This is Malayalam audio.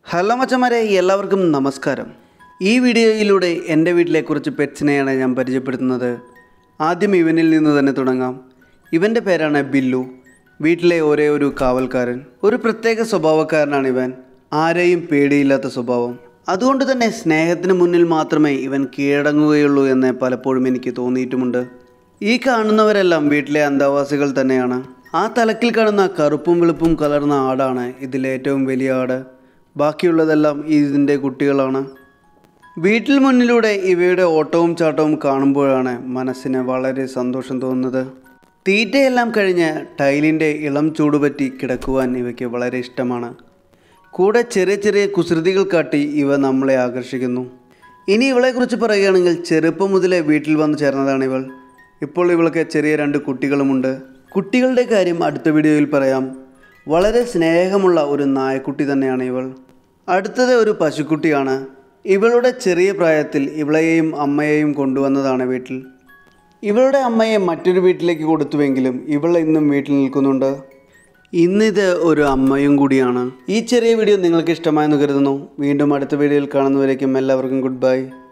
ഹലോ മച്ചന്മാരെ എല്ലാവർക്കും നമസ്കാരം ഈ വീഡിയോയിലൂടെ എൻ്റെ വീട്ടിലെ കുറച്ച് പെറ്റ്സിനെയാണ് ഞാൻ പരിചയപ്പെടുത്തുന്നത് ആദ്യം ഇവനിൽ നിന്ന് തന്നെ തുടങ്ങാം ഇവൻ്റെ പേരാണ് ബില്ലു വീട്ടിലെ ഒരേ ഒരു കാവൽക്കാരൻ ഒരു പ്രത്യേക സ്വഭാവക്കാരനാണ് ഇവൻ ആരെയും പേടിയില്ലാത്ത സ്വഭാവം അതുകൊണ്ട് തന്നെ സ്നേഹത്തിന് മുന്നിൽ മാത്രമേ ഇവൻ കീഴടങ്ങുകയുള്ളൂ എന്ന് പലപ്പോഴും എനിക്ക് തോന്നിയിട്ടുമുണ്ട് ഈ കാണുന്നവരെല്ലാം വീട്ടിലെ അന്തേവാസികൾ തന്നെയാണ് ആ തലക്കിൽ കാണുന്ന കറുപ്പും വെളുപ്പും കലർന്ന ആടാണ് ഇതിലെ ഏറ്റവും വലിയ ആട് ബാക്കിയുള്ളതെല്ലാം ഇതിൻ്റെ കുട്ടികളാണ് വീട്ടിൽ മുന്നിലൂടെ ഇവയുടെ ഓട്ടവും ചാട്ടവും കാണുമ്പോഴാണ് മനസ്സിന് വളരെ സന്തോഷം തോന്നുന്നത് തീറ്റയെല്ലാം കഴിഞ്ഞ് ടൈലിൻ്റെ ഇളം ചൂടുപറ്റി കിടക്കുവാൻ ഇവയ്ക്ക് വളരെ ഇഷ്ടമാണ് കൂടെ ചെറിയ ചെറിയ കുസൃതികൾ കാട്ടി ഇവ നമ്മളെ ആകർഷിക്കുന്നു ഇനി ഇവളെക്കുറിച്ച് പറയുകയാണെങ്കിൽ ചെറുപ്പം മുതലേ വീട്ടിൽ വന്നു ചേർന്നതാണ് ഇവൾ ഇപ്പോൾ ഇവൾക്ക് ചെറിയ രണ്ട് കുട്ടികളുമുണ്ട് കുട്ടികളുടെ കാര്യം അടുത്ത വീഡിയോയിൽ പറയാം വളരെ സ്നേഹമുള്ള ഒരു നായക്കുട്ടി തന്നെയാണ് ഇവൾ അടുത്തത് ഒരു പശുക്കുട്ടിയാണ് ഇവളുടെ ചെറിയ പ്രായത്തിൽ ഇവളെയും അമ്മയെയും കൊണ്ടുവന്നതാണ് വീട്ടിൽ ഇവളുടെ അമ്മയെ മറ്റൊരു വീട്ടിലേക്ക് കൊടുത്തുവെങ്കിലും ഇവൾ ഇന്നും വീട്ടിൽ നിൽക്കുന്നുണ്ട് ഇന്നിത് ഒരു അമ്മയും കൂടിയാണ് ഈ ചെറിയ വീഡിയോ നിങ്ങൾക്ക് ഇഷ്ടമായെന്ന് കരുതുന്നു വീണ്ടും അടുത്ത വീഡിയോയിൽ കാണുന്നവരേക്കും എല്ലാവർക്കും ഗുഡ് ബൈ